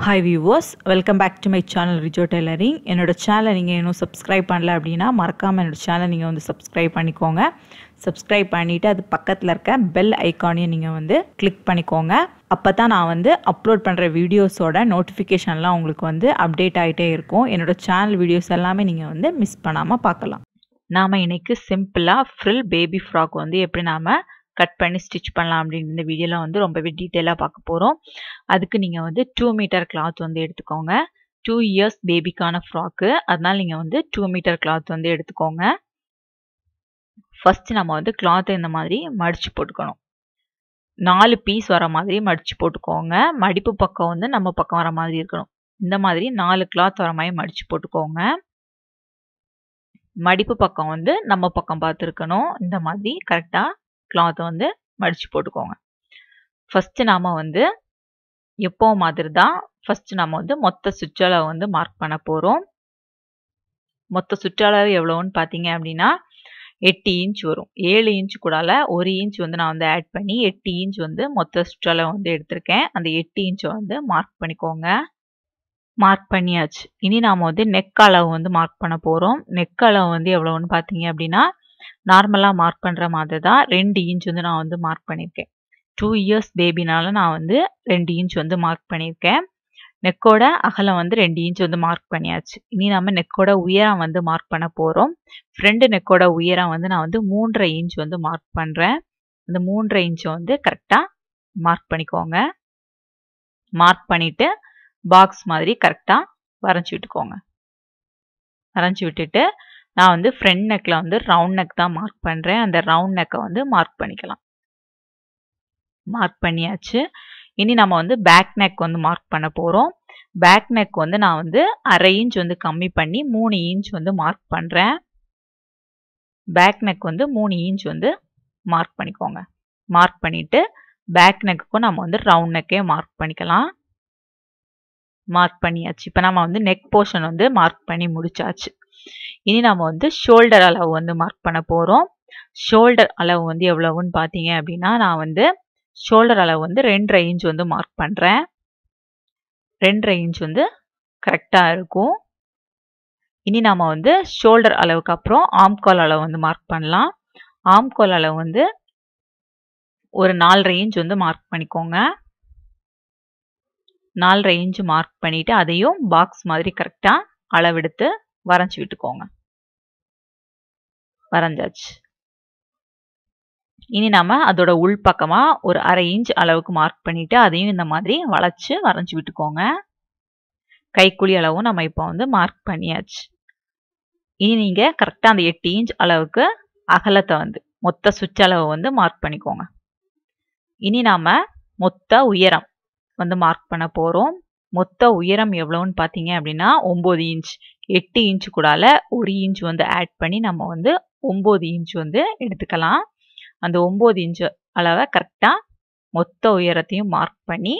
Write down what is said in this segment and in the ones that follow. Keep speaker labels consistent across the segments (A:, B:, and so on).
A: hi viewers welcome back to my channel Rijo tailoring என்னோட சேனலை நீங்கள் இன்னும் சப்ஸ்கிரைப் பண்ணல அப்படின்னா மறக்காமல் என்னோட சேனலை நீங்கள் வந்து சப்ஸ்கிரைப் பண்ணிக்கோங்க சப்ஸ்கிரைப் பண்ணிவிட்டு அது பக்கத்தில் இருக்க பெல் ஐக்கானையும் நீங்கள் வந்து கிளிக் பண்ணிக்கோங்க அப்போ தான் நான் வந்து அப்லோட் பண்ணுற வீடியோஸோட நோட்டிஃபிகேஷன்லாம் உங்களுக்கு வந்து அப்டேட் ஆகிட்டே இருக்கும் என்னோட சேனல் வீடியோஸ் எல்லாமே நீங்கள் வந்து மிஸ் பண்ணாமல் பார்க்கலாம் நாம் இன்றைக்கி சிம்பிளாக ஃப்ரில் பேபி ஃப்ராக் வந்து எப்படி நாம் கட் பண்ணி ஸ்டிச் பண்ணலாம் அப்படின்னு இந்த வீடியோவில் வந்து ரொம்பவே டீட்டெயிலாக பார்க்க போகிறோம் அதுக்கு நீங்கள் வந்து டூ மீட்டர் கிளாத் வந்து எடுத்துக்கோங்க டூ இயர்ஸ் பேபிக்கான ஃப்ராக்கு அதனால் நீங்கள் வந்து டூ மீட்டர் கிளாத் வந்து எடுத்துக்கோங்க ஃபஸ்ட்டு நம்ம வந்து கிளாத்தை இந்த மாதிரி மடித்து போட்டுக்கணும் நாலு பீஸ் வர மாதிரி மடித்து போட்டுக்கோங்க மடிப்பு பக்கம் வந்து நம்ம பக்கம் வர மாதிரி இருக்கணும் இந்த மாதிரி நாலு கிளாத் வர மாதிரி மடித்து போட்டுக்கோங்க மடிப்பு பக்கம் வந்து நம்ம பக்கம் பார்த்துருக்கணும் இந்த மாதிரி கரெக்டாக கிளாத்தை வந்து மடித்து போட்டுக்கோங்க ஃபஸ்ட்டு நாம் வந்து எப்போ மாதிரி தான் ஃபஸ்ட்டு நம்ம வந்து மொத்த சுற்றளவு வந்து மார்க் பண்ண போகிறோம் மொத்த சுற்றளவு எவ்வளோன்னு பார்த்தீங்க அப்படின்னா எட்டு இன்ச் வரும் ஏழு இன்ச் கூடால ஒரு இன்ச் வந்து நான் வந்து ஆட் பண்ணி எட்டு இன்ச் வந்து மொத்த சுற்றளவு வந்து எடுத்திருக்கேன் அந்த எட்டு இன்ச்சை வந்து மார்க் பண்ணிக்கோங்க மார்க் பண்ணியாச்சு இனி நாம் வந்து நெக் அளவு வந்து மார்க் பண்ண போகிறோம் நெக் அளவு வந்து எவ்வளோன்னு பார்த்தீங்க அப்படின்னா நார்மலாக மார்க் பண்ணுற மாதிரி தான் ரெண்டு இன்ச் வந்து நான் வந்து மார்க் பண்ணியிருக்கேன் டூ இயர்ஸ் பேபினால நான் வந்து ரெண்டு இன்ச் வந்து மார்க் பண்ணியிருக்கேன் நெக்கோட அகலம் வந்து ரெண்டு இன்ச் வந்து மார்க் பண்ணியாச்சு இனி நம்ம நெக்கோட உயரம் வந்து மார்க் பண்ண போகிறோம் ஃப்ரெண்டு நெக்கோட உயரம் வந்து நான் வந்து மூன்றரை இன்ச் வந்து மார்க் பண்ணுறேன் அந்த மூன்றரை இன்ச்சை வந்து கரெக்டாக மார்க் பண்ணிக்கோங்க மார்க் பண்ணிவிட்டு பாக்ஸ் மாதிரி கரெக்டாக வரைஞ்சி விட்டுக்கோங்க வரைஞ்சி விட்டுட்டு நான் வந்து ஃப்ரண்ட் நெக்கில் வந்து ரவுண்ட் நெக் தான் மார்க் பண்ணுறேன் அந்த ரவுண்ட் நெக்கை வந்து மார்க் பண்ணிக்கலாம் மார்க் பண்ணியாச்சு இனி நம்ம வந்து பேக் நெக் வந்து மார்க் பண்ண போகிறோம் பேக் நெக் வந்து நான் வந்து அரை இன்ச் வந்து கம்மி பண்ணி மூணு இன்ச் வந்து மார்க் பண்ணுறேன் பேக் நெக் வந்து மூணு இன்ச் வந்து மார்க் பண்ணிக்கோங்க மார்க் பண்ணிவிட்டு பேக் நெக்குக்கும் நம்ம வந்து ரவுண்ட் நெக்கே மார்க் பண்ணிக்கலாம் மார்க் பண்ணியாச்சு இப்போ நம்ம வந்து நெக் போர்ஷன் வந்து மார்க் பண்ணி முடிச்சாச்சு இனி நம்ம வந்து ஷோல்டர் அளவு வந்து மார்க் பண்ண போகிறோம் ஷோல்டர் அளவு வந்து எவ்வளவுன்னு பார்த்தீங்க அப்படின்னா நான் வந்து ஷோல்டர் அளவு வந்து ரெண்டரை இன்ச் வந்து மார்க் பண்ணுறேன் ரெண்டரை இன்ச் வந்து கரெக்டாக இருக்கும் இனி நம்ம வந்து ஷோல்டர் அளவுக்கு அப்புறம் ஆம்கால் அளவு வந்து மார்க் பண்ணலாம் ஆம்கால் அளவு வந்து ஒரு நாலரை இன்ச் வந்து மார்க் பண்ணிக்கோங்க நாலரை இன்ச் மார்க் பண்ணிவிட்டு அதையும் பாக்ஸ் மாதிரி கரெக்டாக அளவெடுத்து வரைஞ்சி விட்டுக்கோங்க வரைஞ்சாச்சு இனி நம்ம அதோட உள் பக்கமாக ஒரு அரை இன்ச் அளவுக்கு மார்க் பண்ணிவிட்டு அதையும் இந்த மாதிரி வளைச்சி வரைஞ்சி விட்டுக்கோங்க கைக்குழி அளவும் நம்ம இப்போ வந்து மார்க் பண்ணியாச்சு இனி நீங்கள் கரெக்டாக அந்த எட்டு இன்ச் அளவுக்கு அகலத்தை வந்து மொத்த சுற்றளவை வந்து மார்க் பண்ணிக்கோங்க இனி நாம் மொத்த உயரம் வந்து மார்க் பண்ண போகிறோம் மொத்த உயரம் எவ்வளோன்னு பார்த்தீங்க அப்படின்னா ஒம்பது இன்ச் எட்டு இன்ச்சு கூடால ஒரு இன்ச் வந்து ஆட் பண்ணி நம்ம வந்து ஒம்பது இன்ச் வந்து எடுத்துக்கலாம் அந்த ஒம்பது இன்ச்சு அளவை கரெக்டாக மொத்த உயரத்தையும் மார்க் பண்ணி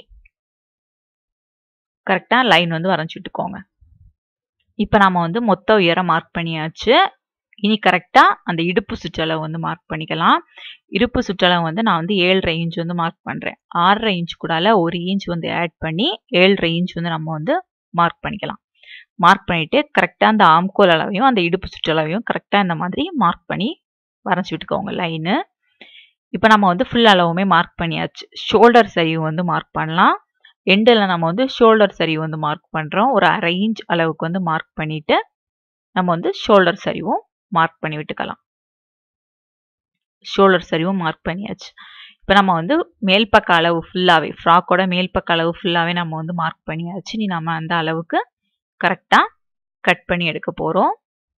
A: கரெக்டாக லைன் வந்து வரைஞ்சி விட்டுக்கோங்க இப்போ நம்ம வந்து மொத்த உயரம் மார்க் பண்ணியாச்சு இனி கரெக்டாக அந்த இடுப்பு சுற்றளவு வந்து மார்க் பண்ணிக்கலாம் இடுப்பு சுற்றளவு வந்து நான் வந்து ஏழரை இன்ச் வந்து மார்க் பண்ணுறேன் ஆறரை இன்ச் கூடால ஒரு இன்ச் வந்து ஆட் பண்ணி ஏழரை இன்ச் வந்து நம்ம வந்து மார்க் பண்ணிக்கலாம் மார்க் பண்ணிவிட்டு கரெக்டாக அந்த ஆம்கோல் அளவையும் அந்த இடுப்பு சுற்றளவையும் கரெக்டாக இந்த மாதிரி மார்க் பண்ணி வரைஞ்சி விட்டுக்கோங்க லைனு இப்போ நம்ம வந்து ஃபுல் அளவுமே மார்க் பண்ணியாச்சு ஷோல்டர் சரிவு வந்து மார்க் பண்ணலாம் எண்டில் நம்ம வந்து ஷோல்டர் சரிவு வந்து மார்க் பண்ணுறோம் ஒரு அரை இன்ச் அளவுக்கு வந்து மார்க் பண்ணிவிட்டு நம்ம வந்து ஷோல்டர் சரிவும் மார்க் பண்ணி விட்டுக்கலாம் ஷோல்டர் சரிவும் மார்க் பண்ணியாச்சு இப்போ நம்ம வந்து மேல் பக்க அளவு ஃபுல்லாகவே ஃப்ராக்கோட மேல் பக்க அளவு ஃபுல்லாகவே நம்ம வந்து மார்க் பண்ணியாச்சு நீ நம்ம அந்த அளவுக்கு கரெக்டாக கட் பண்ணி எடுக்க போகிறோம்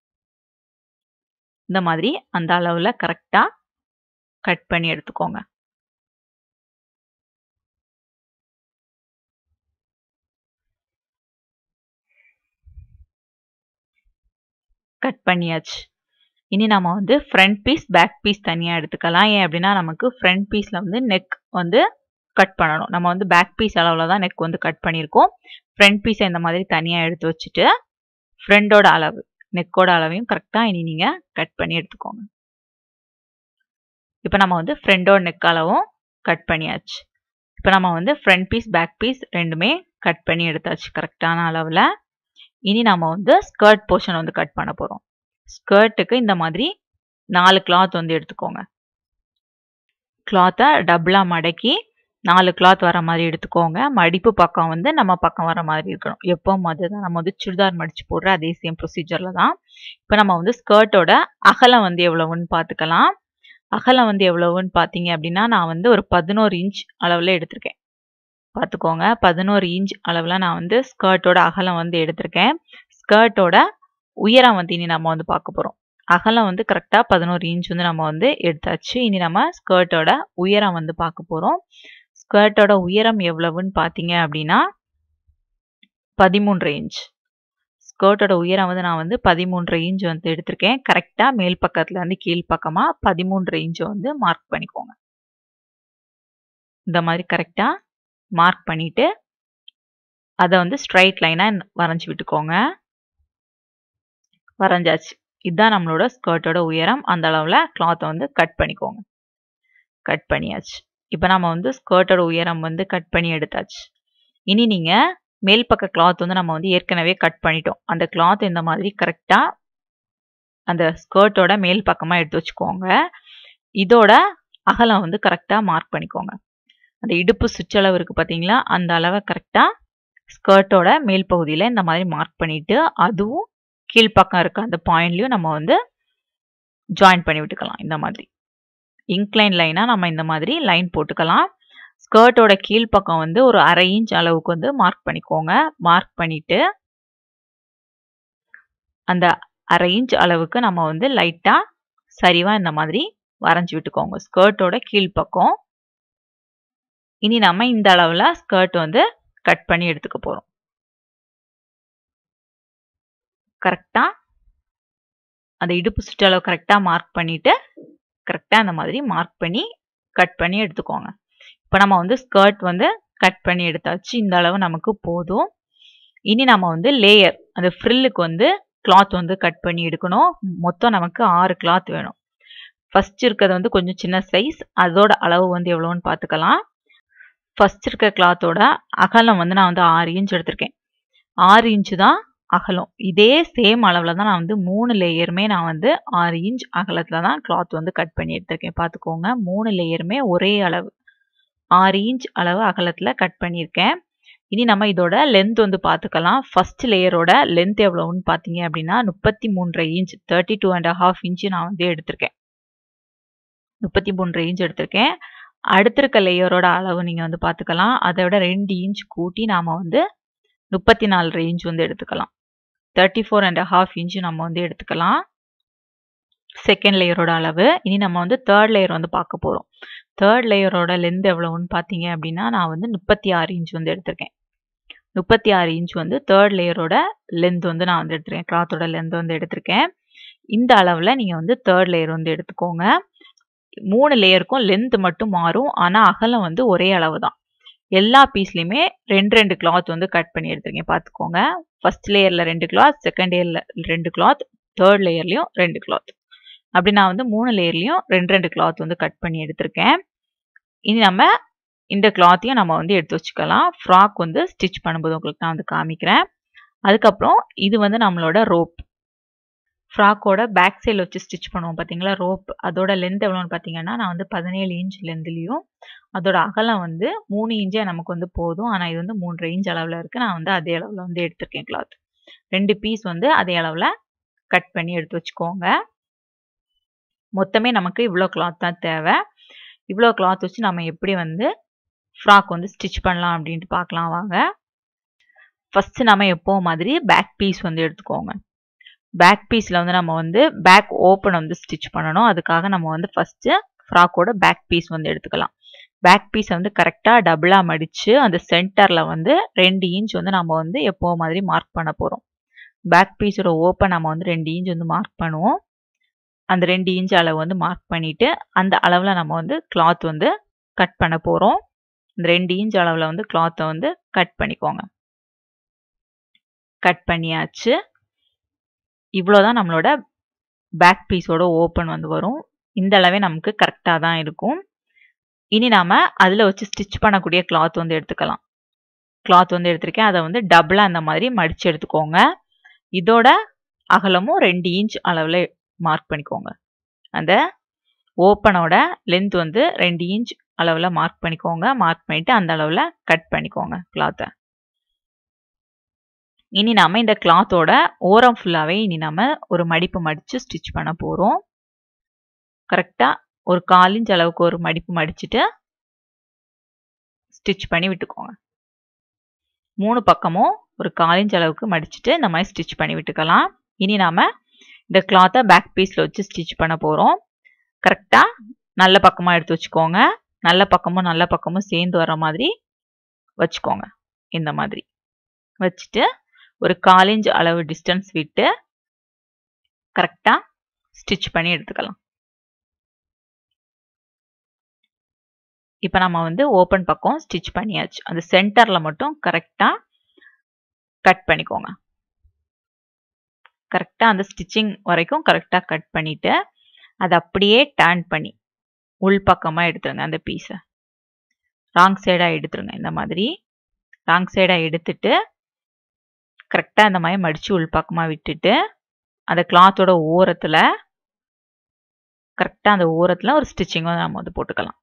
A: இந்த மாதிரி அந்த அளவில் கரெக்டாக கட் பண்ணி எடுத்துக்கோங்க கட் பண்ணியாச்சு இனி நம்ம வந்து ஃப்ரண்ட் பீஸ் பேக் பீஸ் தனியாக எடுத்துக்கலாம் ஏன் அப்படின்னா நமக்கு ஃப்ரண்ட் பீஸில் வந்து நெக் வந்து கட் பண்ணணும் நம்ம வந்து பேக் பீஸ் அளவில் தான் நெக் வந்து கட் பண்ணியிருக்கோம் ஃப்ரண்ட் பீஸை இந்த மாதிரி தனியாக எடுத்து வச்சுட்டு ஃப்ரண்டோட அளவு நெக்கோட அளவையும் கரெக்டாக இனி நீங்கள் கட் பண்ணி எடுத்துக்கோங்க இப்போ நம்ம வந்து ஃப்ரண்டோட நெக் அளவும் கட் பண்ணியாச்சு இப்போ நம்ம வந்து ஃப்ரண்ட் பீஸ் பேக் பீஸ் ரெண்டுமே கட் பண்ணி எடுத்தாச்சு கரெக்டான அளவில் இனி நம்ம வந்து ஸ்கர்ட் போர்ஷன் வந்து கட் பண்ண போகிறோம் ஸ்கர்ட்டுக்கு இந்த மாதிரி நாலு கிளாத் வந்து எடுத்துக்கோங்க கிளாத்தை டபுளாக மடக்கி நாலு கிளாத் வர மாதிரி எடுத்துக்கோங்க மடிப்பு பக்கம் வந்து நம்ம பக்கம் வர மாதிரி இருக்கணும் எப்போ மாதிரி தான் நம்ம வந்து சுடிதார் மடிச்சு போடுற அதே சேம் ப்ரொசீஜரில் தான் இப்போ நம்ம வந்து ஸ்கர்ட்டோட அகலம் வந்து எவ்வளவுன்னு பார்த்துக்கலாம் அகலம் வந்து எவ்வளவுன்னு பார்த்தீங்க அப்படின்னா நான் வந்து ஒரு பதினோரு இன்ச் அளவில் எடுத்திருக்கேன் பார்த்துக்கோங்க பதினோரு இன்ச் அளவில் நான் வந்து ஸ்கர்ட்டோட அகலம் வந்து எடுத்திருக்கேன் ஸ்கர்ட்டோட உயரம் வந்து இனி நம்ம வந்து பார்க்க போகிறோம் அகலம் வந்து கரெக்டாக பதினோரு இன்ச் வந்து நம்ம வந்து எடுத்தாச்சு இனி நம்ம ஸ்கர்ட்டோட உயரம் வந்து பார்க்க போகிறோம் ஸ்கர்ட்டோட உயரம் எவ்வளவுன்னு பார்த்தீங்க அப்படின்னா பதிமூன்று இன்ச் ஸ்கர்ட்டோட உயரம் வந்து நான் வந்து பதிமூன்று இன்ச் வந்து எடுத்திருக்கேன் கரெக்டாக மேல் பக்கத்துல இருந்து கீழ் பக்கமாக பதிமூன்று இன்ச் வந்து மார்க் பண்ணிக்கோங்க இந்த மாதிரி கரெக்டாக மார்க் பண்ணிட்டு அதை வந்து ஸ்ட்ரைட் லைனாக வரைஞ்சி விட்டுக்கோங்க வரைஞ்சாச்சு இதுதான் நம்மளோட ஸ்கர்ட்டோட உயரம் அந்த அளவில் கிளாத்தை வந்து கட் பண்ணிக்கோங்க கட் பண்ணியாச்சு இப்போ நம்ம வந்து ஸ்கர்ட்டோட உயரம் வந்து கட் பண்ணி எடுத்தாச்சு இனி நீங்கள் மேல் பக்க கிளாத் வந்து நம்ம வந்து ஏற்கனவே கட் பண்ணிட்டோம் அந்த கிளாத் இந்த மாதிரி கரெக்டாக அந்த ஸ்கர்ட்டோட மேல் பக்கமாக எடுத்து வச்சுக்கோங்க இதோட அகலம் வந்து கரெக்டாக மார்க் பண்ணிக்கோங்க அந்த இடுப்பு சுற்றளவு இருக்குது பார்த்தீங்களா அந்த அளவை கரெக்டாக ஸ்கர்ட்டோட மேல் பகுதியில் இந்த மாதிரி மார்க் பண்ணிவிட்டு அதுவும் கீழ்ப்பக்கம் இருக்க அந்த பாயிண்ட்லையும் நம்ம வந்து ஜாயின் பண்ணி விட்டுக்கலாம் இந்த மாதிரி இன்க்ளைன் லைனாக நம்ம இந்த மாதிரி லைன் போட்டுக்கலாம் ஸ்கர்ட்டோட கீழ்ப்பக்கம் வந்து ஒரு அரை இன்ச் அளவுக்கு வந்து மார்க் பண்ணிக்கோங்க மார்க் பண்ணிட்டு அந்த அரை இன்ச் அளவுக்கு நம்ம வந்து லைட்டாக சரிவாக இந்த மாதிரி வரைஞ்சி விட்டுக்கோங்க ஸ்கர்ட்டோட கீழ்ப்பக்கம் இனி நம்ம இந்த அளவில் ஸ்கர்ட் வந்து கட் பண்ணி எடுத்துக்க போகிறோம் கரெக்டாக அந்த இடுப்பு சுற்றளவு கரெக்டாக மார்க் பண்ணிவிட்டு கரெக்டாக அந்த மாதிரி மார்க் பண்ணி கட் பண்ணி எடுத்துக்கோங்க இப்போ நம்ம வந்து ஸ்கர்ட் வந்து கட் பண்ணி எடுத்தாச்சு இந்த அளவு நமக்கு போதும் இனி நம்ம வந்து லேயர் அந்த ஃப்ரில்லுக்கு வந்து கிளாத் வந்து கட் பண்ணி எடுக்கணும் மொத்தம் நமக்கு ஆறு கிளாத் வேணும் ஃபர்ஸ்ட் இருக்கிறது வந்து கொஞ்சம் சின்ன சைஸ் அதோட அளவு வந்து எவ்வளோன்னு பார்த்துக்கலாம் ஃபர்ஸ்ட் இருக்க கிளாத்தோட அகலம் வந்து நான் வந்து ஆறு இன்ச் எடுத்திருக்கேன் ஆறு இன்ச்சு தான் அகலம் இதே சேம் அளவில் தான் நான் வந்து மூணு லேயருமே நான் வந்து ஆறு இன்ச் அகலத்தில் தான் கிளாத் வந்து கட் பண்ணி எடுத்திருக்கேன் பார்த்துக்கோங்க மூணு லேயருமே ஒரே அளவு ஆறு இன்ச் அளவு அகலத்தில் கட் பண்ணியிருக்கேன் இனி நம்ம இதோட லென்த் வந்து பார்த்துக்கலாம் ஃபர்ஸ்ட் லேயரோட லென்த் எவ்வளோன்னு பார்த்தீங்க அப்படின்னா முப்பத்தி மூன்றரை inch thirty two and half inch நான் வந்து எடுத்திருக்கேன் முப்பத்தி மூன்றரை இன்ச் எடுத்திருக்கேன் அடுத்திருக்க லேயரோட அளவு நீங்கள் வந்து பார்த்துக்கலாம் அதை விட ரெண்டு இன்ச் கூட்டி நாம் வந்து முப்பத்தி நாலு இன்ச் வந்து எடுத்துக்கலாம் thirty four and half inch நம்ம வந்து எடுத்துக்கலாம் செகண்ட் லேயரோட அளவு இனி நம்ம வந்து தேர்ட் லேயர் வந்து பார்க்க போகிறோம் தேர்ட் லேயரோட லென்த் எவ்வளோன்னு பார்த்தீங்க அப்படின்னா நான் வந்து முப்பத்தி ஆறு இன்ச் வந்து எடுத்திருக்கேன் முப்பத்தி ஆறு இன்ச் வந்து தேர்ட் லேயரோட லென்த் வந்து நான் வந்து எடுத்திருக்கேன் கிளாத்தோட லென்த் வந்து எடுத்திருக்கேன் இந்த அளவில் நீங்கள் வந்து தேர்ட் லேயர் வந்து எடுத்துக்கோங்க மூணு லேயருக்கும் லென்த் மட்டும் மாறும் ஆனால் அகலம் வந்து ஒரே அளவு தான் எல்லா பீஸ்லையுமே ரெண்டு ரெண்டு கிளாத் வந்து கட் பண்ணி எடுத்துருக்கேன் பார்த்துக்கோங்க ஃபர்ஸ்ட் லேயரில் ரெண்டு கிளாத் செகண்ட் லேயரில் ரெண்டு கிளாத் தேர்ட் லேயர்லையும் ரெண்டு கிளாத் அப்படி நான் வந்து மூணு லேயர்லையும் ரெண்டு ரெண்டு கிளாத் வந்து கட் பண்ணி எடுத்திருக்கேன் இனி நம்ம இந்த கிளாத்தையும் நம்ம வந்து எடுத்து வச்சுக்கலாம் ஃப்ராக் வந்து ஸ்டிச் பண்ணும்போது உங்களுக்கு நான் வந்து காமிக்கிறேன் அதுக்கப்புறம் இது வந்து நம்மளோட ரோப் ஃப்ராக்கோட பேக் சைடில் வச்சு ஸ்டிச் பண்ணுவோம் பார்த்தீங்களா ரோப் அதோட லென்த் எவ்வளோன்னு பார்த்தீங்கன்னா நான் வந்து பதினேழு இன்ச் லென்த்லேயும் அதோட அகலம் வந்து மூணு இன்ச்சே நமக்கு வந்து போதும் ஆனால் இது வந்து மூன்றரை இன்ச் அளவில் இருக்குது நான் வந்து அதே அளவில் வந்து எடுத்திருக்கேன் கிளாத் ரெண்டு பீஸ் வந்து அதே அளவில் கட் பண்ணி எடுத்து வச்சுக்கோங்க மொத்தமே நமக்கு இவ்வளோ கிளாத் தான் தேவை இவ்வளோ கிளாத் வச்சு நம்ம எப்படி வந்து ஃப்ராக் வந்து ஸ்டிச் பண்ணலாம் அப்படின்ட்டு பார்க்கலாம் வாங்க ஃபஸ்ட்டு நம்ம எப்போ மாதிரி பேக் பீஸ் வந்து எடுத்துக்கோங்க பேக் பீஸில் வந்து நம்ம வந்து பேக் ஓப்பன் வந்து ஸ்டிச் பண்ணணும் அதுக்காக நம்ம வந்து ஃபஸ்ட்டு ஃப்ராக்கோட பேக் பீஸ் வந்து எடுத்துக்கலாம் பேக் பீஸை வந்து கரெக்டாக டபுளாக மடித்து அந்த சென்டரில் வந்து ரெண்டு இன்ச் வந்து நம்ம வந்து எப்போ மாதிரி மார்க் பண்ண போகிறோம் பேக் பீஸோட ஓப்பன் நம்ம வந்து ரெண்டு இன்ச் வந்து மார்க் பண்ணுவோம் அந்த ரெண்டு இன்ச் அளவு வந்து மார்க் பண்ணிவிட்டு அந்த அளவில் நம்ம வந்து கிளாத் வந்து கட் பண்ண போகிறோம் இந்த ரெண்டு இன்ச் அளவில் வந்து கிளாத்தை வந்து கட் பண்ணிக்கோங்க கட் பண்ணியாச்சு இவ்வளோதான் நம்மளோட பேக் பீஸோட ஓப்பன் வந்து வரும் இந்த அளவே நமக்கு கரெக்டாக தான் இருக்கும் இனி நாம் அதில் வச்சு ஸ்டிச் பண்ணக்கூடிய கிளாத் வந்து எடுத்துக்கலாம் கிளாத் வந்து எடுத்திருக்கேன் அதை வந்து டபுளாக அந்த மாதிரி மடித்து எடுத்துக்கோங்க இதோட அகலமும் ரெண்டு இன்ச் அளவில் மார்க் பண்ணிக்கோங்க அந்த ஓப்பனோட லென்த் வந்து ரெண்டு இன்ச் அளவில் மார்க் பண்ணிக்கோங்க மார்க் பண்ணிவிட்டு அந்த அளவில் கட் பண்ணிக்கோங்க கிளாத்தை இனி நாம இந்த கிளாத்தோட ஓரம் ஃபுல்லாகவே இனி நம்ம ஒரு மடிப்பு மடித்து ஸ்டிச் பண்ண போகிறோம் கரெக்டாக ஒரு கால் இன்ச் அளவுக்கு ஒரு மடிப்பு மடிச்சுட்டு ஸ்டிச் பண்ணி விட்டுக்கோங்க மூணு பக்கமும் ஒரு கால் இன்ச் அளவுக்கு மடிச்சுட்டு இந்த மாதிரி ஸ்டிச் பண்ணி விட்டுக்கலாம் இனி நாம இந்த கிளாத்தை பேக் பீஸில் வச்சு ஸ்டிச் பண்ண போகிறோம் கரெக்டாக நல்ல பக்கமாக எடுத்து வச்சுக்கோங்க நல்ல பக்கமும் நல்ல பக்கமும் சேர்ந்து வர மாதிரி வச்சுக்கோங்க இந்த மாதிரி வச்சுட்டு ஒரு கால் இன்ச் அளவு டிஸ்டன்ஸ் விட்டு கரெக்டாக ஸ்டிச் பண்ணி எடுத்துக்கலாம் இப்போ நம்ம வந்து ஓப்பன் பக்கம் ஸ்டிச் பண்ணியாச்சு அந்த சென்டரில் மட்டும் கரெக்டாக கட் பண்ணிக்கோங்க கரெக்டாக அந்த ஸ்டிச்சிங் வரைக்கும் கரெக்டாக கட் பண்ணிவிட்டு அதை அப்படியே டேர்ன் பண்ணி உள் பக்கமாக எடுத்துருங்க அந்த பீஸை ராங் சைடாக எடுத்துருங்க இந்த மாதிரி ராங் சைடாக எடுத்துட்டு கரெக்டாக இந்த மாதிரி மடித்து உள் பக்கமாக விட்டுட்டு அந்த கிளாத்தோட ஓரத்தில் கரெக்டாக அந்த ஓரத்தில் ஒரு ஸ்டிச்சிங் வந்து நம்ம வந்து போட்டுக்கலாம்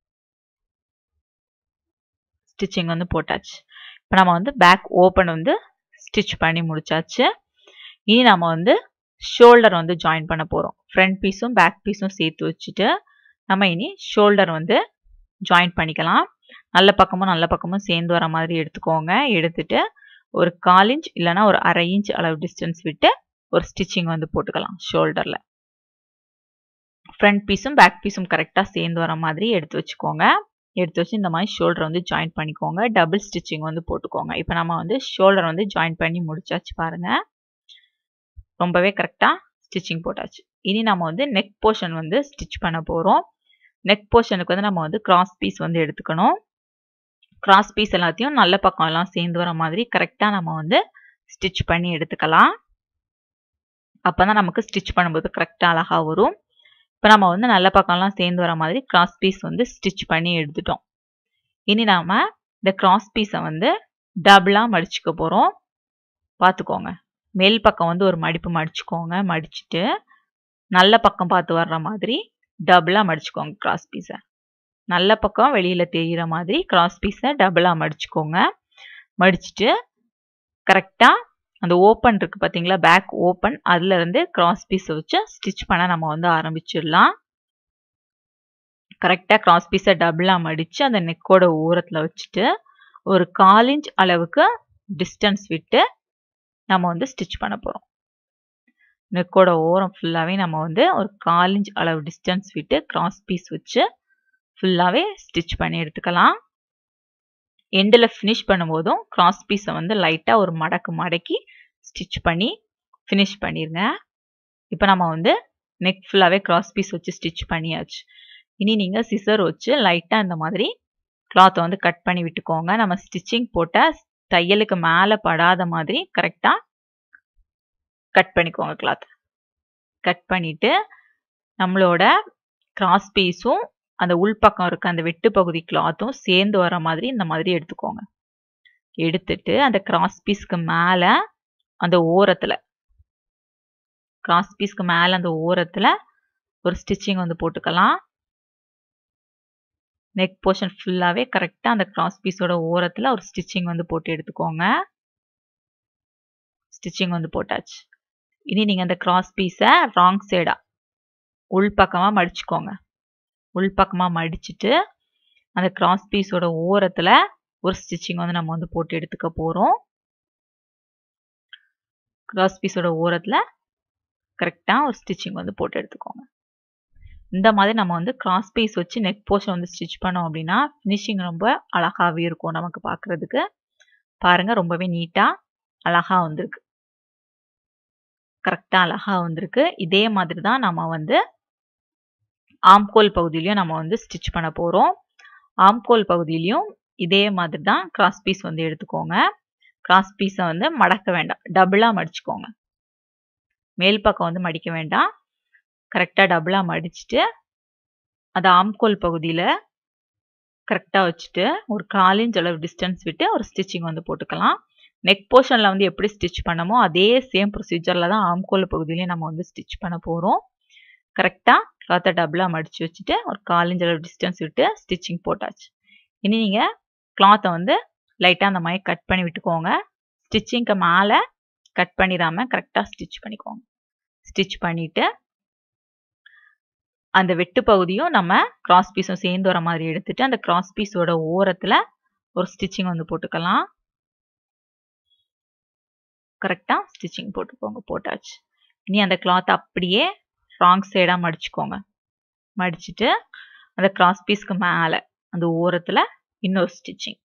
A: ஸ்டிச்சிங் வந்து போட்டாச்சு இப்போ நம்ம வந்து பேக் ஓப்பன் வந்து ஸ்டிச் பண்ணி முடிச்சாச்சு இனி நம்ம வந்து ஷோல்டர் வந்து ஜாயின் பண்ண போகிறோம் ஃப்ரண்ட் பீஸும் பேக் பீஸும் சேர்த்து வச்சுட்டு நம்ம இனி ஷோல்டர் வந்து ஜாயின் பண்ணிக்கலாம் நல்ல பக்கமும் நல்ல பக்கமும் சேர்ந்து வர மாதிரி எடுத்துக்கோங்க எடுத்துட்டு ஒரு கால் இன்ச் இல்லைனா ஒரு அரை இன்ச் அளவு டிஸ்டன்ஸ் விட்டு ஒரு ஸ்டிச்சிங் வந்து போட்டுக்கலாம் ஷோல்டரில் ஃப்ரண்ட் பீஸும் பேக் பீஸும் கரெக்டாக சேர்ந்து வர மாதிரி எடுத்து வச்சுக்கோங்க எடுத்து வச்சு இந்த மாதிரி ஷோல்டர் வந்து ஜாயின் பண்ணிக்கோங்க டபுள் ஸ்டிச்சிங் வந்து போட்டுக்கோங்க இப்போ நம்ம வந்து ஷோல்டர் வந்து ஜாயின் பண்ணி முடிச்சாச்சு பாருங்கள் ரொம்பவே கரெக்டாக ஸ்டிச்சிங் போட்டாச்சு இனி நம்ம வந்து நெக் போர்ஷன் வந்து ஸ்டிச் பண்ண போகிறோம் நெக் போர்ஷனுக்கு வந்து நம்ம வந்து கிராஸ் பீஸ் வந்து எடுத்துக்கணும் கிராஸ் பீஸ் எல்லாத்தையும் நல்ல பக்கம் எல்லாம் சேர்ந்து வர மாதிரி கரெக்டாக நம்ம வந்து ஸ்டிச் பண்ணி எடுத்துக்கலாம் அப்போ தான் நமக்கு ஸ்டிச் பண்ணும்போது கரெக்டாக அழகாக வரும் இப்போ நம்ம வந்து நல்ல பக்கம்லாம் சேர்ந்து வர மாதிரி கிராஸ் பீஸ் வந்து ஸ்டிச் பண்ணி எடுத்துட்டோம் இனி நாம் இந்த கிராஸ் பீஸை வந்து டபுளாக மடிச்சுக்க போகிறோம் பார்த்துக்கோங்க மேல் பக்கம் வந்து ஒரு மடிப்பு மடிச்சுக்கோங்க மடிச்சுட்டு நல்ல பக்கம் பார்த்து வர்ற மாதிரி டபுளாக மடிச்சுக்கோங்க கிராஸ் பீஸை நல்ல பக்கம் வெளியில் தெரிகிற மாதிரி கிராஸ் பீஸை டபுளாக மடிச்சுக்கோங்க மடிச்சுட்டு கரெக்டாக அந்த ஓப்பன் இருக்குது பார்த்தீங்களா பேக் ஓப்பன் அதில் இருந்து கிராஸ் பீஸை வச்சு ஸ்டிச் பண்ண நம்ம வந்து ஆரம்பிச்சிடலாம் கரெக்டாக கிராஸ் பீஸை டபுளாக மடித்து அந்த நெக்கோட ஓரத்தில் வச்சுட்டு ஒரு கால் இன்ச் அளவுக்கு டிஸ்டன்ஸ் விட்டு நம்ம வந்து ஸ்டிச் பண்ண போகிறோம் நெக்கோட ஓரம் ஃபுல்லாகவே நம்ம வந்து ஒரு கால் இன்ச் அளவு டிஸ்டன்ஸ் விட்டு கிராஸ் பீஸ் வச்சு ஃபுல்லாகவே ஸ்டிச் பண்ணி எடுத்துக்கலாம் எண்டில் ஃபினிஷ் பண்ணும்போதும் கிராஸ் பீஸை வந்து லைட்டாக ஒரு மடக்கு மடக்கி ஸ்டிச் பண்ணி ஃபினிஷ் பண்ணிடுங்க இப்போ நம்ம வந்து நெக் ஃபுல்லாகவே கிராஸ் பீஸ் வச்சு ஸ்டிச் பண்ணியாச்சு இனி நீங்கள் சிசர் வச்சு லைட்டாக இந்த மாதிரி கிளாத்தை வந்து கட் பண்ணி விட்டுக்கோங்க நம்ம ஸ்டிச்சிங் போட்ட தையலுக்கு மேலே படாத மாதிரி கரெக்டாக கட் பண்ணிக்கோங்க கிளாத் கட் பண்ணிவிட்டு நம்மளோட கிராஸ் பீஸும் அந்த உள்பக்கம் இருக்க அந்த வெட்டு பகுதி கிளாத்தும் சேர்ந்து வர மாதிரி இந்த மாதிரி எடுத்துக்கோங்க எடுத்துட்டு அந்த கிராஸ் பீஸ்க்கு மேலே அந்த ஓரத்தில் கிராஸ் பீஸ்க்கு மேலே அந்த ஓரத்தில் ஒரு ஸ்டிச்சிங் வந்து போட்டுக்கலாம் நெக் போர்ஷன் ஃபுல்லாகவே கரெக்டாக அந்த கிராஸ் பீஸோட ஓரத்தில் ஒரு ஸ்டிச்சிங் வந்து போட்டு எடுத்துக்கோங்க ஸ்டிச்சிங் வந்து போட்டாச்சு இனி நீங்கள் அந்த கிராஸ் பீஸை ராங் சைடாக உள்பக்கமாக மடிச்சுக்கோங்க உள்பக்கமாக மடிச்சுட்டு அந்த கிராஸ் பீஸோட ஓரத்தில் ஒரு ஸ்டிச்சிங் வந்து நம்ம வந்து போட்டு எடுத்துக்க போகிறோம் கிராஸ் பீஸோட ஓரத்தில் கரெக்டாக ஒரு ஸ்டிச்சிங் வந்து போட்டு எடுத்துக்கோங்க இந்த மாதிரி நம்ம வந்து கிராஸ் பீஸ் வச்சு நெக் போர்ஷன் வந்து ஸ்டிச் பண்ணோம் அப்படின்னா ஃபினிஷிங் ரொம்ப அழகாகவே இருக்கும் நமக்கு பார்க்குறதுக்கு பாருங்கள் ரொம்பவே நீட்டாக அழகாக வந்திருக்கு கரெக்டாக அழகாக வந்திருக்கு இதே மாதிரி தான் நம்ம வந்து ஆம்கோல் பகுதியிலையும் நம்ம வந்து ஸ்டிச் பண்ண போகிறோம் ஆம்கோல் பகுதியிலையும் இதே மாதிரி தான் கிராஸ் பீஸ் வந்து எடுத்துக்கோங்க கிராஸ் பீஸை வந்து மடக்க வேண்டாம் டபுளாக மடிச்சுக்கோங்க மேல் பக்கம் வந்து மடிக்க வேண்டாம் கரெக்டாக டபுளாக மடிச்சுட்டு அது ஆம்கோல் பகுதியில் கரெக்டாக வச்சுட்டு ஒரு கால் இன்ச் அளவு டிஸ்டன்ஸ் விட்டு ஒரு ஸ்டிச்சிங் வந்து போட்டுக்கலாம் நெக் போர்ஷனில் வந்து எப்படி ஸ்டிச் பண்ணமோ அதே சேம் ப்ரொசீஜரில் தான் ஆம்கோல் பகுதியிலையும் நம்ம வந்து ஸ்டிச் பண்ண போகிறோம் கரெக்டாக கிளாத்தை டபுளாக மடித்து வச்சுட்டு ஒரு கால் இன்ச் அளவு டிஸ்டன்ஸ் விட்டு ஸ்டிச்சிங் போட்டாச்சு இனி நீங்கள் கிளாத்தை வந்து லைட்டாக அந்த மாதிரி கட் பண்ணி விட்டுக்கோங்க ஸ்டிச்சிங்க்கு மேலே கட் பண்ணிடாமல் கரெக்டாக ஸ்டிச் பண்ணிக்கோங்க ஸ்டிச் பண்ணிவிட்டு அந்த வெட்டு பகுதியும் நம்ம கிராஸ் பீஸும் சேர்ந்து வர மாதிரி எடுத்துட்டு அந்த கிராஸ் பீஸோட ஓரத்தில் ஒரு ஸ்டிச்சிங் வந்து போட்டுக்கலாம் கரெக்டாக ஸ்டிச்சிங் போட்டுக்கோங்க போட்டாச்சு இனி அந்த கிளாத் அப்படியே ராங் சைடாக மடிச்சுக்கோங்க மடிச்சுட்டு அந்த கிராஸ் பீஸ்க்கு மேலே அந்த ஓரத்தில் இன்னொரு ஸ்டிச்சிங்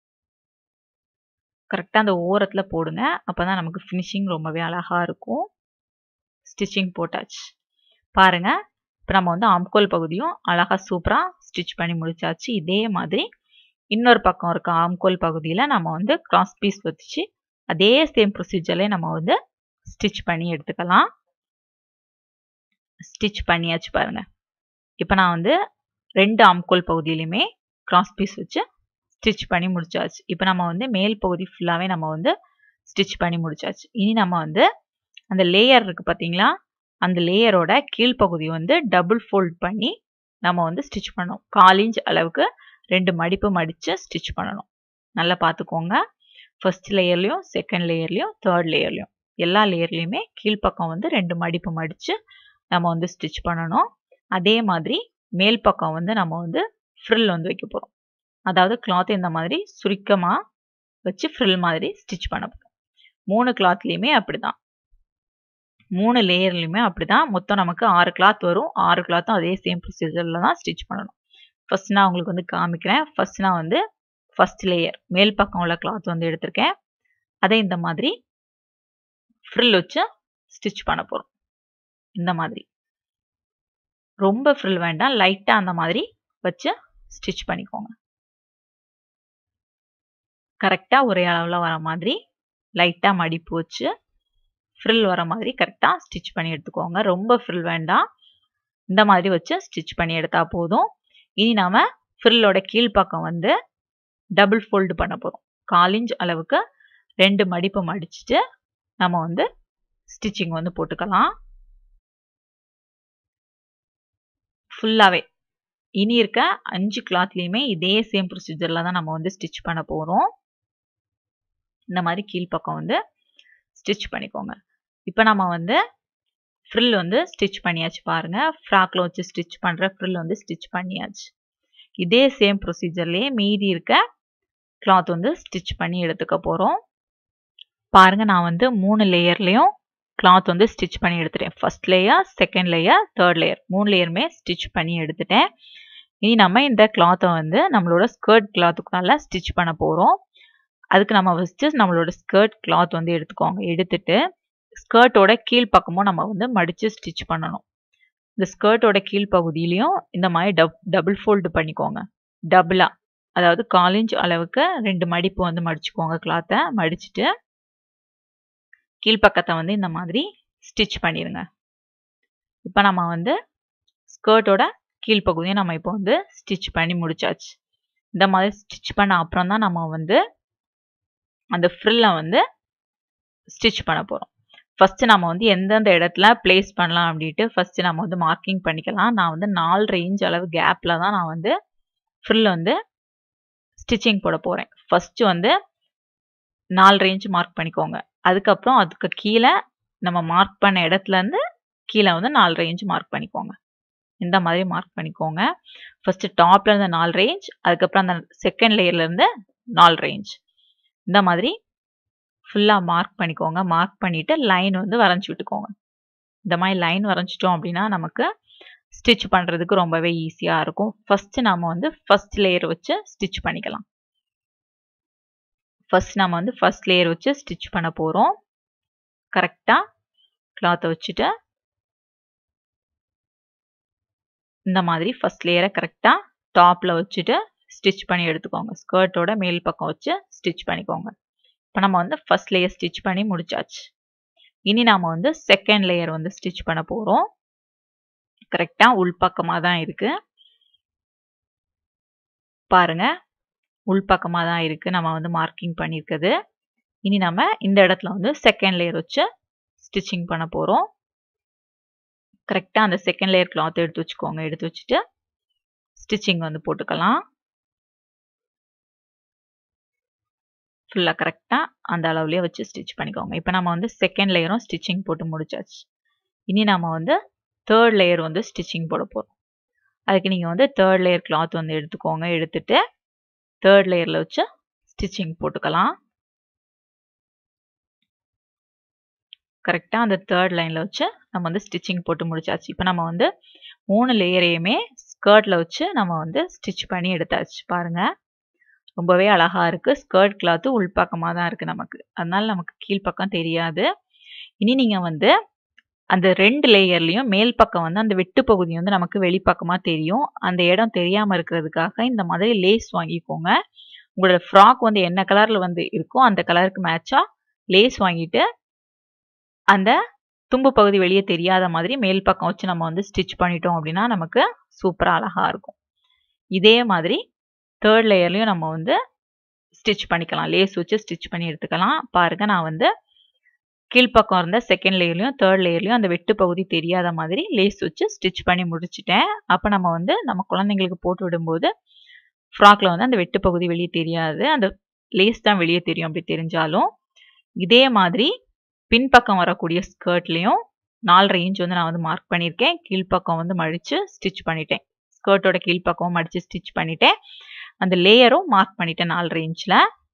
A: கரெக்டாக அந்த ஓரத்தில் போடுங்க அப்போ தான் நமக்கு ஃபினிஷிங் ரொம்பவே அழகாக இருக்கும் ஸ்டிச்சிங் போட்டாச்சு பாருங்கள் இப்போ நம்ம வந்து ஆம்கோல் பகுதியும் அழகாக சூப்பராக ஸ்டிச் பண்ணி முடிச்சாச்சு இதே மாதிரி இன்னொரு பக்கம் இருக்க ஆம்கோல் பகுதியில் நம்ம வந்து கிராஸ் பீஸ் வச்சு அதே சேம் ப்ரொசீஜர்லேயே நம்ம வந்து ஸ்டிச் பண்ணி எடுத்துக்கலாம் ஸ்டிச் பண்ணியாச்சு பாருங்கள் இப்போ நான் வந்து ரெண்டு ஆம்கோல் பகுதியிலையுமே கிராஸ் பீஸ் வச்சு ஸ்டிச் பண்ணி முடிச்சாச்சு இப்போ நம்ம வந்து மேல் பகுதி ஃபுல்லாகவே நம்ம வந்து ஸ்டிச் பண்ணி முடிச்சாச்சு இனி நம்ம வந்து அந்த லேயர் இருக்குது பார்த்தீங்களா அந்த லேயரோட கீழ்ப்பகுதி வந்து டபுள் ஃபோல்ட் பண்ணி நம்ம வந்து ஸ்டிச் பண்ணணும் கால் இன்ச் அளவுக்கு ரெண்டு மடிப்பு மடித்து ஸ்டிச் பண்ணணும் நல்லா பார்த்துக்கோங்க ஃபர்ஸ்ட் லேயர்லேயும் செகண்ட் லேயர்லேயும் தேர்ட் லேயர்லேயும் எல்லா லேயர்லேயுமே கீழ்ப்பக்கம் வந்து ரெண்டு மடிப்பு மடித்து நம்ம வந்து ஸ்டிச் பண்ணணும் அதே மாதிரி மேல் பக்கம் வந்து நம்ம வந்து ஃப்ரில் வந்து வைக்க போகிறோம் அதாவது கிளாத் இந்த மாதிரி சுருக்கமாக வச்சு ஃப்ரில் மாதிரி ஸ்டிச் பண்ண போகிறோம் மூணு கிளாத்லேயுமே அப்படி தான் மூணு லேயர்லையுமே அப்படி தான் மொத்தம் நமக்கு ஆறு கிளாத் வரும் ஆறு கிளாத்தும் அதே சேம் ப்ரொசீஜரில் தான் ஸ்டிச் பண்ணணும் ஃபர்ஸ்ட் நான் உங்களுக்கு வந்து காமிக்கிறேன் ஃபர்ஸ்ட் நான் வந்து ஃபர்ஸ்ட் லேயர் மேல் பக்கம் உள்ள கிளாத் வந்து எடுத்திருக்கேன் அதை இந்த மாதிரி ஃப்ரில் வச்சு ஸ்டிச் பண்ண போகிறோம் இந்த மாதிரி ரொம்ப ஃப்ரில் வேண்டாம் லைட்டாக அந்த மாதிரி வச்சு ஸ்டிச் பண்ணிக்கோங்க கரெக்டாக ஒரே அளவில் வர மாதிரி லைட்டாக மடிப்பு வச்சு ஃப்ரில் வர மாதிரி கரெக்டாக ஸ்டிச் பண்ணி எடுத்துக்கோங்க ரொம்ப ஃப்ரில் வேண்டாம் இந்த மாதிரி வச்சு ஸ்டிச் பண்ணி எடுத்தால் போதும் இனி நாம் ஃப்ரில்லோட கீழ்ப்பக்கம் வந்து டபுள் ஃபோல்டு பண்ண போகிறோம் கால் இன்ச் அளவுக்கு ரெண்டு மடிப்பு மடிச்சுட்டு நம்ம வந்து ஸ்டிச்சிங் வந்து போட்டுக்கலாம் ஃபுல்லாகவே இனி இருக்க அஞ்சு கிளாத்லேயுமே இதே சேம் ப்ரொசீஜரில் தான் நம்ம வந்து ஸ்டிச் பண்ண போகிறோம் இந்த மாதிரி கீழ்ப்பக்கம் வந்து ஸ்டிச் பண்ணிக்கோங்க இப்போ நம்ம வந்து ஃப்ரில் வந்து ஸ்டிச் பண்ணியாச்சு பாருங்கள் ஃப்ராக்கில் வச்சு ஸ்டிச் பண்ணுற ஃப்ரில் வந்து ஸ்டிச் பண்ணியாச்சு இதே சேம் ப்ரொசீஜர்லேயே மீதி இருக்க கிளாத் வந்து ஸ்டிச் பண்ணி எடுத்துக்க போகிறோம் பாருங்கள் நான் வந்து மூணு லேயர்லேயும் கிளாத் வந்து ஸ்டிச் பண்ணி எடுத்துட்டேன் first layer second layer third layer மூணு லேயருமே ஸ்டிச் பண்ணி எடுத்துட்டேன் இனி நம்ம இந்த கிளாத்தை வந்து நம்மளோட ஸ்கர்ட் கிளாத்துக்கு நல்லா ஸ்டிச் பண்ண போகிறோம் அதுக்கு நம்ம ஃபஸ்ட்டு நம்மளோட ஸ்கர்ட் கிளாத் வந்து எடுத்துக்கோங்க எடுத்துட்டு ஸ்கர்ட்டோட கீழ்ப்பக்கமும் நம்ம வந்து மடித்து ஸ்டிச் பண்ணணும் இந்த ஸ்கர்ட்டோட கீழ்ப்பகுதியிலையும் இந்த மாதிரி டப் டபுள் ஃபோல்டு பண்ணிக்கோங்க டபுளாக அதாவது கால் இன்ச் அளவுக்கு ரெண்டு மடிப்பு வந்து மடிச்சுக்கோங்க கிளாத்தை மடிச்சுட்டு கீழ்ப்பக்கத்தை வந்து இந்த மாதிரி ஸ்டிச் பண்ணிடுங்க இப்போ நம்ம வந்து ஸ்கர்ட்டோட கீழ்ப்பகுதியை நம்ம இப்போ வந்து ஸ்டிச் பண்ணி முடிச்சாச்சு இந்த மாதிரி ஸ்டிச் பண்ண அப்புறம் தான் நம்ம வந்து அந்த ஃப்ரில்லை வந்து ஸ்டிச் பண்ண போகிறோம் ஃபஸ்ட்டு நம்ம வந்து எந்தெந்த இடத்துல ப்ளேஸ் பண்ணலாம் அப்படின்ட்டு ஃபஸ்ட்டு நம்ம வந்து மார்க்கிங் பண்ணிக்கலாம் நான் வந்து நாலு ரேஞ்ச் அளவு கேப்பில் தான் நான் வந்து ஃப்ரில் வந்து ஸ்டிச்சிங் போட போகிறேன் ஃபஸ்ட்டு வந்து நாலு ரேஞ்ச் மார்க் பண்ணிக்கோங்க அதுக்கப்புறம் அதுக்கு கீழே நம்ம மார்க் பண்ண இடத்துலேருந்து கீழே வந்து நாலு ரேஞ்ச் மார்க் பண்ணிக்கோங்க இந்த மாதிரி மார்க் பண்ணிக்கோங்க ஃபஸ்ட்டு டாப்ல இருந்து நாலு ரேஞ்ச் அதுக்கப்புறம் அந்த செகண்ட் லேயர்லேருந்து நாலு ரேஞ்ச் இந்த மாதிரி ஃபுல்லாக மார்க் பண்ணிக்கோங்க மார்க் பண்ணிவிட்டு லைன் வந்து வரைஞ்சி விட்டுக்கோங்க இந்த மாதிரி லைன் வரைஞ்சிட்டோம் அப்படின்னா நமக்கு ஸ்டிச் பண்ணுறதுக்கு ரொம்பவே ஈஸியாக இருக்கும் ஃபஸ்ட்டு நம்ம வந்து ஃபஸ்ட் லேயர் வச்சு ஸ்டிச் பண்ணிக்கலாம் ஃபஸ்ட் நம்ம வந்து ஃபஸ்ட் லேயர் வச்சு ஸ்டிச் பண்ண போகிறோம் கரெக்டாக கிளாத்தை வச்சுட்டு இந்த மாதிரி ஃபஸ்ட் லேயரை கரெக்டாக டாப்பில் வச்சுட்டு ஸ்டிச் பண்ணி எடுத்துக்கோங்க ஸ்கர்ட்டோட மேல் பக்கம் வச்சு ஸ்டிச் பண்ணிக்கோங்க இப்போ நம்ம வந்து ஃபஸ்ட் லேயர் ஸ்டிச் பண்ணி முடிச்சாச்சு இனி நாம் வந்து செகண்ட் லேயர் வந்து ஸ்டிச் பண்ண போகிறோம் கரெக்டாக உள்பக்கமாக தான் இருக்குது பாருங்க உள்பக்கமாக தான் இருக்குது நம்ம வந்து மார்க்கிங் பண்ணியிருக்குது இனி நம்ம இந்த இடத்துல வந்து செகண்ட் லேயர் வச்சு ஸ்டிச்சிங் பண்ண போகிறோம் கரெக்டாக அந்த செகண்ட் லேயர் கிளாத் எடுத்து வச்சுக்கோங்க எடுத்து வச்சுட்டு ஸ்டிச்சிங் வந்து போட்டுக்கலாம் ஃபுல்லாக கரெக்டாக அந்த அளவுலேயே வச்சு ஸ்டிச் பண்ணிக்கோங்க இப்போ நம்ம வந்து செகண்ட் லேயரும் ஸ்டிச்சிங் போட்டு முடிச்சாச்சு இனி நம்ம வந்து தேர்ட் லேயர் வந்து ஸ்டிச்சிங் போட போகிறோம் அதுக்கு நீங்கள் வந்து தேர்ட் லேயர் கிளாத் வந்து எடுத்துக்கோங்க எடுத்துட்டு தேர்ட் லேயரில் வச்சு ஸ்டிச்சிங் போட்டுக்கலாம் கரெக்டாக அந்த தேர்ட் லைனில் வச்சு நம்ம வந்து ஸ்டிச்சிங் போட்டு முடிச்சாச்சு இப்போ நம்ம வந்து மூணு லேயரையுமே ஸ்கர்ட்டில் வச்சு நம்ம வந்து ஸ்டிச் பண்ணி எடுத்தாச்சு பாருங்கள் ரொம்பவே அழகாக இருக்குது ஸ்கர்ட் கிளாத்து உள்பக்கமாக தான் இருக்குது நமக்கு அதனால நமக்கு கீழ்ப்பக்கம் தெரியாது இனி நீங்கள் வந்து அந்த ரெண்டு லேயர்லேயும் மேல் பக்கம் வந்து அந்த வெட்டு பகுதி வந்து நமக்கு வெளிப்பக்கமாக தெரியும் அந்த இடம் தெரியாமல் இருக்கிறதுக்காக இந்த மாதிரி லேஸ் வாங்கிக்கோங்க உங்களோட ஃப்ராக் வந்து என்ன கலரில் வந்து இருக்கோ அந்த கலருக்கு மேட்சாக லேஸ் வாங்கிட்டு அந்த தும்பு பகுதி வெளியே தெரியாத மாதிரி மேல் பக்கம் வச்சு நம்ம வந்து ஸ்டிச் பண்ணிட்டோம் அப்படின்னா நமக்கு சூப்பராக அழகாக இருக்கும் இதே மாதிரி தேர்ட் லேயர்லையும் நம்ம வந்து ஸ்டிச் பண்ணிக்கலாம் லேஸ் வச்சு ஸ்டிச் பண்ணி எடுத்துக்கலாம் பாருங்க நான் வந்து கீழ்ப்பக்கம் இருந்த செகண்ட் லேயர்லையும் தேர்ட் லேயர்லையும் அந்த வெட்டு பகுதி தெரியாத மாதிரி லேஸ் வச்சு ஸ்டிச் பண்ணி முடிச்சிட்டேன் அப்போ நம்ம வந்து நம்ம குழந்தைங்களுக்கு போட்டு விடும்போது ஃப்ராக்ல வந்து அந்த வெட்டு பகுதி வெளியே தெரியாது அந்த லேஸ் தான் வெளியே தெரியும் அப்படி தெரிஞ்சாலும் இதே மாதிரி பின்பக்கம் வரக்கூடிய ஸ்கர்ட்லேயும் நாலரை இன்ச் வந்து நான் வந்து மார்க் பண்ணியிருக்கேன் கீழ்ப்பக்கம் வந்து மடித்து ஸ்டிச் பண்ணிட்டேன் ஸ்கர்ட்டோட கீழ்ப்பக்கம் மடித்து ஸ்டிச் பண்ணிட்டேன் அந்த லேயரும் மார்க் பண்ணிட்டேன் நாலரை இன்ச்சில்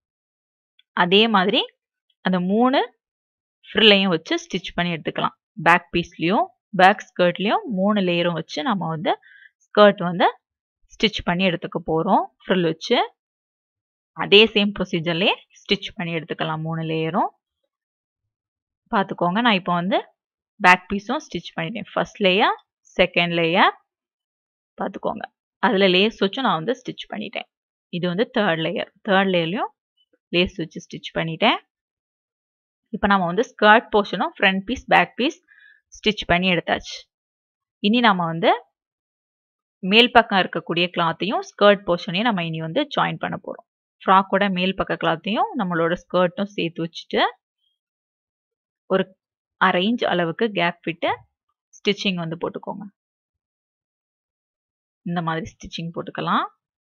A: அதே மாதிரி அந்த மூணு ஃப்ரில்லையும் வச்சு ஸ்டிச் பண்ணி எடுத்துக்கலாம் பேக் பீஸ்லேயும் பேக் ஸ்கர்ட்லேயும் மூணு லேயரும் வச்சு நம்ம வந்து ஸ்கர்ட் வந்து ஸ்டிச் பண்ணி எடுத்துக்க போகிறோம் ஃப்ரில் வச்சு அதே சேம் ப்ரொசீஜர்லேயே ஸ்டிச் பண்ணி எடுத்துக்கலாம் மூணு லேயரும் பார்த்துக்கோங்க நான் இப்போ வந்து பேக் பீஸும் ஸ்டிச் பண்ணிட்டேன் ஃபர்ஸ்ட் லேயர் செகண்ட் லேயர் பார்த்துக்கோங்க அதில் லேஸ் வச்சும் நான் வந்து ஸ்டிச் பண்ணிட்டேன் இது வந்து தேர்ட் லேயர் தேர்ட் லேயர்லையும் லேஸ் வச்சு ஸ்டிச் பண்ணிட்டேன் இப்போ நம்ம வந்து ஸ்கர்ட் போர்ஷனும் front piece back piece stitch பண்ணி எடுத்தாச்சு இனி நம்ம வந்து மேல் பக்கம் இருக்கக்கூடிய கிளாத்தையும் ஸ்கர்ட் போர்ஷனையும் நம்ம இனி வந்து ஜாயின் பண்ண போகிறோம் ஃப்ராக்கோட மேல் பக்க கிளாத்தையும் நம்மளோட ஸ்கர்ட்டும் சேர்த்து வச்சுட்டு ஒரு அரை இன்ச் அளவுக்கு கேப் விட்டு ஸ்டிச்சிங் வந்து போட்டுக்கோங்க இந்த மாதிரி ஸ்டிச்சிங் போட்டுக்கலாம்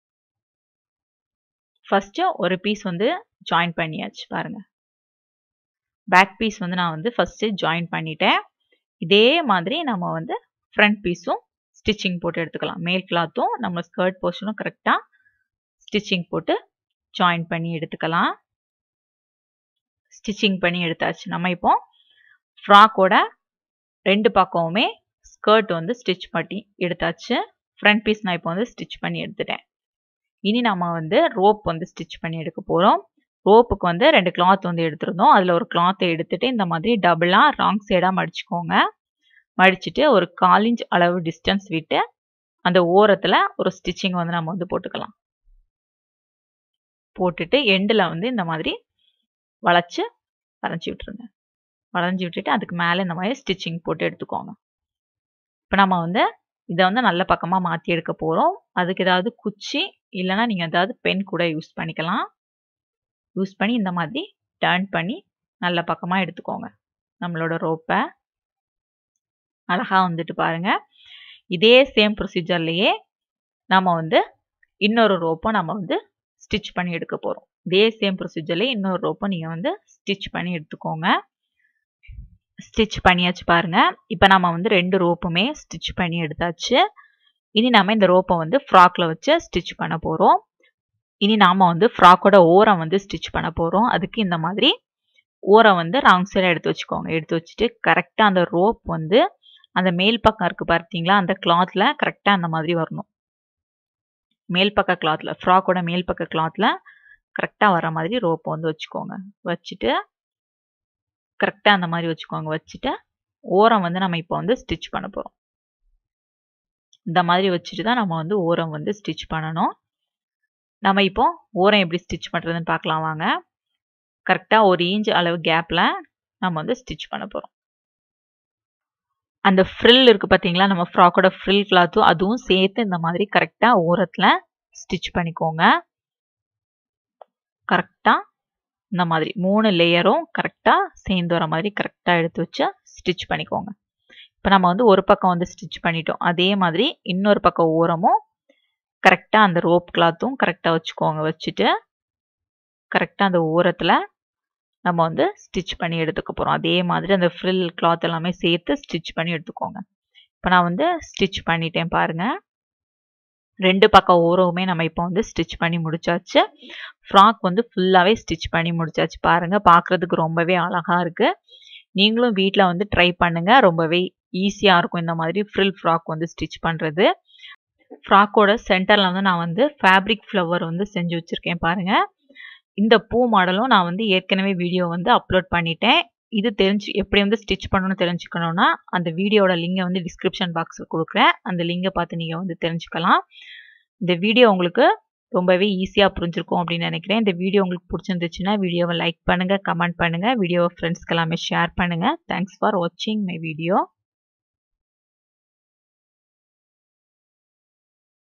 A: ஃபஸ்ட்டு ஒரு பீஸ் வந்து ஜாயின் பண்ணியாச்சு பாருங்க பேக் பீஸ் வந்து நான் வந்து ஃபஸ்ட்டு ஜாயின் பண்ணிட்டேன் இதே மாதிரி நம்ம வந்து ஃப்ரண்ட் பீஸும் ஸ்டிச்சிங் போட்டு எடுத்துக்கலாம் மேல் கிளாத்தும் நம்ம ஸ்கர்ட் போர்ஷனும் கரெக்டாக ஸ்டிச்சிங் போட்டு ஜாயின் பண்ணி எடுத்துக்கலாம் ஸ்டிச்சிங் பண்ணி எடுத்தாச்சு நம்ம இப்போ ஃப்ராக்கோட ரெண்டு பக்கமுமே ஸ்கர்ட் வந்து ஸ்டிச் பண்ணி எடுத்தாச்சு ஃப்ரண்ட் பீஸ் நான் இப்போ வந்து ஸ்டிச் பண்ணி எடுத்துட்டேன் இனி நம்ம வந்து ரோப் வந்து ஸ்டிச் பண்ணி எடுக்க போகிறோம் ரோப்புக்கு வந்து ரெண்டு கிளாத் வந்து எடுத்திருந்தோம் அதில் ஒரு கிளாத்தை எடுத்துட்டு இந்த மாதிரி டபுளாக ராங் சைடாக மடிச்சுக்கோங்க மடிச்சுட்டு ஒரு கால் இன்ச் அளவு டிஸ்டன்ஸ் விட்டு அந்த ஓரத்தில் ஒரு ஸ்டிச்சிங் வந்து நம்ம வந்து போட்டுக்கலாம் போட்டுட்டு எண்டில் வந்து இந்த மாதிரி வளைச்சு வரைஞ்சி விட்டுருங்க வளைஞ்சி விட்டுட்டு அதுக்கு மேலே இந்த மாதிரி ஸ்டிச்சிங் போட்டு எடுத்துக்கோங்க இப்போ நம்ம வந்து இதை வந்து நல்ல பக்கமாக மாற்றி எடுக்க போகிறோம் அதுக்கு ஏதாவது குச்சி இல்லைனா நீங்கள் ஏதாவது பென் கூட யூஸ் பண்ணிக்கலாம் யூஸ் பண்ணி இந்த மாதிரி டர்ன் பண்ணி நல்ல பக்கமாக எடுத்துக்கோங்க நம்மளோட ரோப்பை அழகாக வந்துட்டு பாருங்கள் இதே சேம் ப்ரொசீஜர்லேயே நம்ம வந்து இன்னொரு ரோப்பை நம்ம வந்து ஸ்டிச் பண்ணி எடுக்க போகிறோம் இதே சேம் ப்ரொசீஜர்லேயே இன்னொரு ரோப்பை நீங்கள் வந்து ஸ்டிச் பண்ணி எடுத்துக்கோங்க ஸ்டிச் பண்ணியாச்சு பாருங்க இப்போ நம்ம வந்து ரெண்டு ரோப்புமே ஸ்டிச் பண்ணி எடுத்தாச்சு இனி நம்ம இந்த ரோப்பை வந்து ஃப்ராக்ல வச்சு ஸ்டிச் பண்ண போகிறோம் இனி நாம வந்து ஃப்ராக்கோட ஓரம் வந்து ஸ்டிச் பண்ண போகிறோம் அதுக்கு இந்த மாதிரி ஓரம் வந்து ராங் சைடாக எடுத்து வச்சுக்கோங்க எடுத்து வச்சுட்டு கரெக்டாக அந்த ரோப் வந்து அந்த மேல் பக்கம் இருக்குது பார்த்தீங்களா அந்த கிளாத்தில் கரெக்டாக அந்த மாதிரி வரணும் மேல் பக்க கிளாத்தில் ஃப்ராக்கோட மேல் பக்க கிளாத்தில் கரெக்டாக வர மாதிரி ரோப்பை வந்து வச்சுக்கோங்க வச்சுட்டு கரெக்டாக அந்த மாதிரி வச்சுக்கோங்க வச்சுட்டு ஓரம் வந்து நம்ம இப்போ வந்து ஸ்டிச் பண்ண போகிறோம் இந்த மாதிரி வச்சுட்டு தான் நம்ம வந்து ஓரம் வந்து ஸ்டிச் பண்ணணும் நம்ம இப்போ ஓரம் எப்படி ஸ்டிச் பண்ணுறதுன்னு பார்க்கலாம் வாங்க கரெக்டாக ஒரு இன்ச் அளவு கேப்பில் நம்ம வந்து ஸ்டிச் பண்ண போகிறோம் அந்த ஃப்ரில் இருக்குது பார்த்தீங்களா நம்ம ஃப்ராக்கோட ஃப்ரில் கிளாத்தும் அதுவும் சேர்த்து இந்த மாதிரி கரெக்டாக ஓரத்தில் ஸ்டிச் பண்ணிக்கோங்க கரெக்டாக இந்த மாதிரி மூணு லேயரும் கரெக்டாக சேர்ந்து வர மாதிரி கரெக்டாக எடுத்து வச்சு ஸ்டிச் பண்ணிக்கோங்க இப்போ நம்ம வந்து ஒரு பக்கம் வந்து ஸ்டிச் பண்ணிட்டோம் அதே மாதிரி இன்னொரு பக்கம் ஓரமும் கரெக்டாக அந்த ரோப் கிளாத்தும் கரெக்டாக வச்சுக்கோங்க வச்சுட்டு கரெக்டாக அந்த ஓரத்தில் நம்ம வந்து ஸ்டிச் பண்ணி எடுத்துக்க போகிறோம் அதே மாதிரி அந்த ஃப்ரில் கிளாத் எல்லாமே சேர்த்து ஸ்டிச் பண்ணி எடுத்துக்கோங்க இப்போ நான் வந்து ஸ்டிச் பண்ணிட்டேன் பாருங்கள் ரெண்டு பக்கம் ஓரவுமே நம்ம இப்போ வந்து ஸ்டிச் பண்ணி முடிச்சாச்சு ஃப்ராக் வந்து ஃபுல்லாகவே ஸ்டிச் பண்ணி முடிச்சாச்சு பாருங்கள் பார்க்குறதுக்கு ரொம்பவே அழகாக இருக்குது நீங்களும் வீட்டில் வந்து ட்ரை பண்ணுங்கள் ரொம்பவே ஈஸியாக இருக்கும் இந்த மாதிரி ஃப்ரில் ஃப்ராக் வந்து ஸ்டிச் பண்ணுறது ஃப்ராக்கோட சென்டரில் வந்து நான் வந்து ஃபேப்ரிக் ஃப்ளவர் வந்து செஞ்சு வச்சுருக்கேன் பாருங்கள் இந்த பூ மாடலும் நான் வந்து ஏற்கனவே வீடியோ வந்து அப்லோட் பண்ணிட்டேன் இது தெரிஞ்சு எப்படி வந்து ஸ்டிச் பண்ணணும்னு தெரிஞ்சுக்கணுன்னா அந்த வீடியோட லிங்கை வந்து டிஸ்கிரிப்ஷன் பாக்ஸில் கொடுக்குறேன் அந்த லிங்கை பார்த்து நீங்கள் வந்து தெரிஞ்சுக்கலாம் இந்த வீடியோ உங்களுக்கு ரொம்பவே ஈஸியாக புரிஞ்சிருக்கும் அப்படின்னு நினைக்கிறேன் இந்த வீடியோ உங்களுக்கு பிடிச்சிருந்துச்சுன்னா வீடியோவை லைக் பண்ணுங்கள் கமெண்ட் பண்ணுங்கள் வீடியோவை ஃப்ரெண்ட்ஸ்க்கு எல்லாமே ஷேர் பண்ணுங்கள் தேங்க்ஸ் ஃபார் வாட்சிங் மை வீடியோ